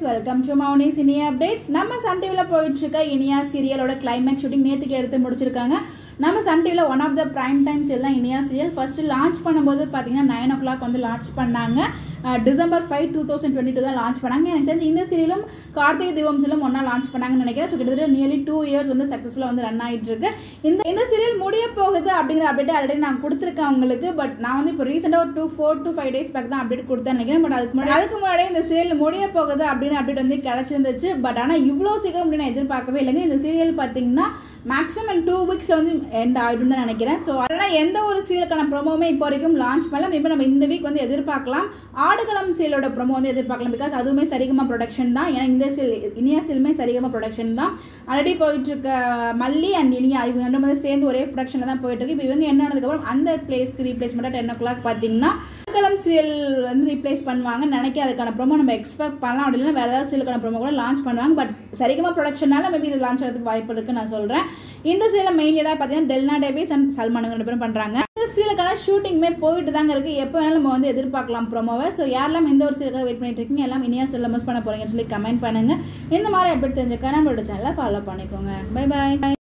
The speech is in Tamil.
friends welcome to Mouni cine updates நம்ம சன் டிவியில் போயிட்டு இருக்க இனியா சீரியலோட கிளைமேக்ஸ் ஷூட்டிங் நேற்றுக்கு எடுத்து முடிச்சிருக்காங்க நம்ம சன் டிவியில் one of the prime time serial தான் இனியா சீரியல் ஃபர்ஸ்ட் லான்ச் பண்ணும்போது பார்த்தீங்கன்னா நைன் ஓ கிளாக் வந்து லான்ச் பண்ணாங்க December five two thousand twenty two தான் லான்ச் பண்ணாங்க எனக்கு தெரிஞ்சு இந்த சீரியலும் கார்த்திகை தீபம் சீரியலும் ஒன்றா லான்ச் பண்ணாங்கன்னு நினைக்கிறேன் ஸோ கிட்டத்தட்ட நியர்லி டூ இயர்ஸ் வந்து சக்ஸஸ்ஃபுல்லாக வந்து ரன் ஆகிட்டு இருக்கு இந்த இந்த சீரியல் முடிய போகுது அப்படிங்கிற அப்டேட் ஆல்ரெடி நான் கொடுத்துருக்கேன் உங்களுக்கு பட் நான் வந்து இப்போ ரீசெண்டாக ஒரு two four to five days back தான் அப்டேட் கொடுத்தேன் நினைக்கிறேன் பட் அதுக்கு முன்னாடி அதுக்கு முன்னாடி இந்த சீரியல் முடிய போகுது அப்படின்னு அப்டேட் வந்து கிடச்சிருந்துச்சு பட் ஆனால் இவ்வளோ சீக்கிரம் அப்படின்னு நான் எதிர்பார்க்கவே இல்லைங்க இந்த சீரியல் பார்த்தீங்கன்னா மேக்ஸிமம் டூ வீக்ஸில் வந்து எண்ட் ஆகிடும் தான் நினைக்கிறேன் ஸோ அதனால் எந்த ஒரு சீரியலுக்கான ப்ரோமோவுமே இப்போ வரைக்கும் லான்ச் பண்ணல மேபி நம்ம இந்த வீக் வந்து எதிர்பார்க்கலாம் ஆடுகளம் சீரியலோட ப்ரோமோ வந்து எதிர்பார்க்கலாம் பிகாஸ் அதுவுமே சரிகமா ப்ரொடக்ஷன் தான் ஏன்னா இந்த சீரியல் இனியா சீரியலுமே சரிகமா ப்ரொடக்ஷன் தான் ஆல்ரெடி போயிட்டு இருக்க மல்லி அண்ட் இனியா இவங்க ரெண்டு பேரும் சேர்ந்து ஒரே ப்ரொடக்ஷனில் தான் போயிட்டு இருக்கு இப்போ இவங்க என்ன ஆனதுக்கப்புறம் அந்த பிளேஸ்க்கு ரீப்ளேஸ்மெண்ட்டாக டென் ஓ கிளாக் பார்த்தீங்கன்னா ஆடுகளம் சீரியல் வந்து ரீப்ளேஸ் பண்ணுவாங்க நினைக்க அதுக்கான ப்ரோமோ நம்ம எக்ஸ்பெக்ட் பண்ணலாம் அப்படி இல்லைன்னா வேறு ஏதாவது சீரியலுக்கான ப்ரோமோ கூட லான்ச் பண்ணுவாங்க பட் சரிகமா ப்ரொடக்ஷனால மேபி இது லான்ச் ஆகிறதுக்கு வாய்ப்பு இருக்குன்னு நான் சொல்கிறேன் இந்த சீரியல் மெயின் லீடாக பார்த்தீங்கன்னா டெல்னா டேபிஸ் அண்ட் சல்மான் ரெண்டு பேரும் பண்ணுறாங்க இந்த சீரியலுக்கான ஷூட்டிங்குமே போயிட்டு தாங்க இருக்குது எப்போ வேணாலும் நம்ம வந்து எதிர்பார்க்கலாம் ப்ரோமோவை ஸோ யாரெல்லாம் இந்த ஒரு சீரியலுக்காக வெயிட் பண்ணிட்டு இருக்கீங்க எல்லாம் இனியா சீரியல் மிஸ் பண்ண போகிறீங்கன்னு சொல்லி கமெண்ட் பண்ணுங்கள் இந்த மாதிரி அப்டேட் தெரிஞ்சுக்க நம்மளோட சேனலை ஃபாலோ பண்ணிக்கோங்க பை பாய்